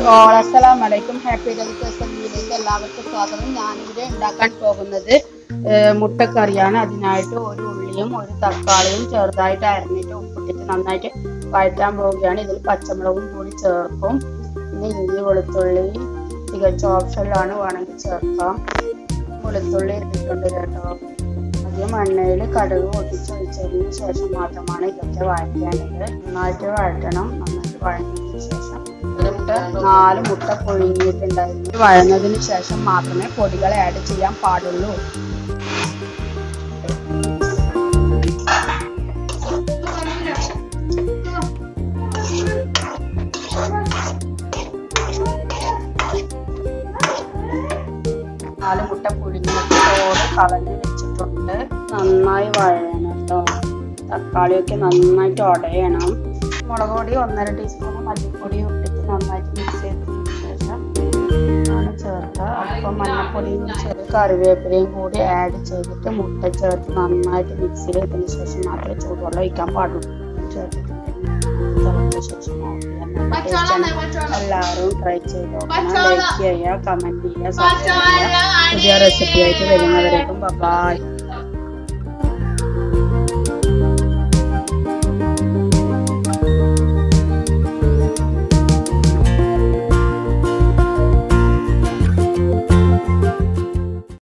All അസ്സലാം വലൈക്കും happy ഡെലിക്കേഷനിലേക്ക് എല്ലാവർക്കും സ്വാഗതം ഞാനിവിടെ ഉണ്ടാക്കാൻ പോകുന്നത് ഏഹ്, മുട്ടക്കറിയാണ് അതിനായിട്ട് ഒരു ഉള്ളിയും ഒരു തക്കാളിയും ചെറുതായിട്ട് അരിഞ്ഞിട്ട് ഉപ്പിട്ടിട്ട് നന്നായിട്ട് വഴറ്റാൻ പോവുകയാണ് ഇതിൽ പച്ചമുളകും കൂടി ചേർക്കും പിന്നെ ഇഞ്ചി വെളുത്തുള്ളി തികച്ച ഓപ്ഷനിലാണ് വേണമെങ്കിൽ ചേർക്കാം വെളുത്തുള്ളി ഇട്ടിട്ടുണ്ട് കേട്ടോ ആദ്യം എണ്ണയിൽ കടുക് പൊട്ടിച്ചൊഴിച്ചതിന് ശേഷം മാത്രമാണ് ഇതൊക്കെ വഴറ്റേണ്ടത് നന്നായിട്ട് വഴറ്റണം നന്നായിട്ട് വഴഞ്ഞതിന് ശേഷം ഒരു മുട്ട നാല് മുട്ട പുഴുങ്ങിയിട്ടുണ്ടായിരുന്നു വഴന്നതിന് ശേഷം മാത്രമേ പൊടികൾ ആഡ് ചെയ്യാൻ പാടുള്ളൂ നാല് മുട്ട പുഴുങ്ങിയിട്ട് ചോറ് കളഞ്ഞ് വെച്ചിട്ടുണ്ട് നന്നായി വഴയണം കേട്ടോ തക്കാളിയൊക്കെ നന്നായിട്ട് ഉടയണം മുളക് പൊടി ഒന്നര ടീസ്പൂൺ മല്ലിപ്പൊടി ഇട്ടിട്ട് നന്നായിട്ട് മിക്സ് ചെയ്തതിന് ശേഷം ആണ് ചേർക്കുക അപ്പം മഞ്ഞൾപ്പൊടിയും ചെറിയ കറിവേപ്പിലയും കൂടി ആഡ് ചെയ്തിട്ട് മുട്ട ചേർത്ത് നന്നായിട്ട് മിക്സ് ചെയ്തതിന് ശേഷം മാത്രമേ ചൂടുവെള്ളം ഒഴിക്കാൻ പാടുള്ളൂ ചേർത്തിട്ട് തിളച്ച ശേഷം off ചെയ്യാം. നല്ല taste ആണ്. എല്ലാവരും ട്രൈ ചെയ്ത് നോക്കണം ലൈക്ക് ചെയ്യുക കമന്റ് ചെയ്യുക സബ്സ്ക്രൈബ് ചെയ്യുക പുതിയ റെസിപ്പി ആയിട്ട് വരുന്നവരേക്കും ബൈ